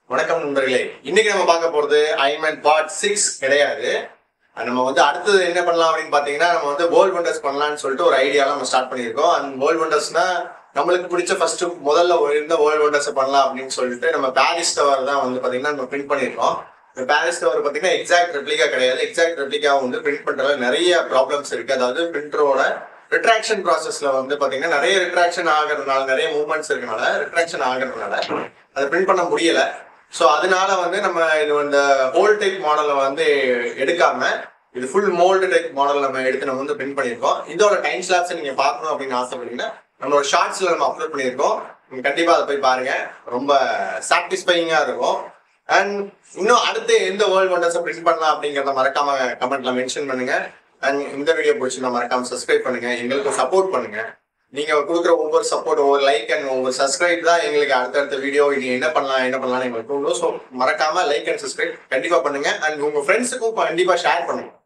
வணக்கம் நண்பர்களே இன்னைக்கு நம்ம பார்க்க போறது ஐமன் பார்ட் சிக்ஸ் கிடையாது அது நம்ம வந்து அடுத்தது என்ன பண்ணலாம் அப்படின்னு பாத்தீங்கன்னா நம்ம வந்து வேர்ல்ட் வண்டர்ஸ் பண்ணலாம்னு சொல்லிட்டு ஒரு ஐடியால நம்ம ஸ்டார்ட் பண்ணியிருக்கோம் அந்த வேர்ல்ட் வண்டர்ஸ்னா நம்மளுக்கு பிடிச்ச ஃபர்ஸ்ட் முதல்ல ஒரு இருந்த வேர்ல்ட் வண்டர்ஸ் பண்ணலாம் அப்படின்னு சொல்லிட்டு நம்ம பாரிஸ் டவர் தான் வந்து பாத்தீங்கன்னா நம்ம பிரிண்ட் பண்ணியிருக்கோம் இந்த பாரிஸ் டவர் பாத்தீங்கன்னா எக்ஸாக்ட் ரெப்ளிகா கிடையாது எக்ஸாக்ட் ரெப்ளிகா வந்து பிரிண்ட் பண்றதுல நிறைய ப்ராப்ளம்ஸ் இருக்கு அதாவது பிரிண்டரோட ரிட்ராக்ஷன் ப்ராசஸ்ல வந்து பாத்தீங்கன்னா நிறைய ரிட்ராக்ஷன் ஆகிறதுனால நிறைய மூவ்மெண்ட்ஸ் இருக்கனால ரிட்ராக்ஷன் ஆகிறதுனால அதை பிரிண்ட் பண்ண முடியல ஸோ அதனால வந்து நம்ம இது இந்த ஹோல் டைப் மாடலை வந்து எடுக்காம இது ஃபுல் மோல்டு டைப் மாடல் நம்ம எடுத்து நம்ம வந்து பிரிண்ட் பண்ணியிருக்கோம் இதோட டைம் ஸ்லாப்ஸ் நீங்க பார்க்கணும் அப்படின்னு ஆசைப்பட்டீங்கன்னா நம்மளோட ஷார்ட்ஸ்ல நம்ம அப்லோட் பண்ணியிருக்கோம் நீங்க கண்டிப்பா அதை போய் பாருங்க ரொம்ப சாட்டிஸ்ஃபைங்கா இருக்கும் அண்ட் இன்னும் அடுத்து எந்த வேர்ல்ட் வண்டர்ஸை பிரிண்ட் பண்ணலாம் அப்படிங்கிறத மறக்காம கமெண்ட்ல மென்ஷன் பண்ணுங்க அண்ட் இந்த வீடியோ பிடிச்சிருந்தா மறக்காம சப்ஸ்கிரைப் பண்ணுங்க எங்களுக்கு சப்போர்ட் பண்ணுங்க நீங்க கொடுக்குற ஒவ்வொரு சப்போர்ட் ஒவ்வொரு லைக் அண்ட் ஒவ்வொரு சப்ஸ்கிரைப் தான் எங்களுக்கு அடுத்தடுத்த வீடியோ இனி என்ன பண்ணலாம் என்ன பண்ணலாம் எங்களுக்கு தோணும் ஸோ மறக்காம லைக் அண்ட் சப்ஸ்கிரைப் கண்டிப்பா பண்ணுங்க அண்ட் உங்க ஃப்ரெண்ட்ஸுக்கும் கண்டிப்பா ஷேர் பண்ணுங்க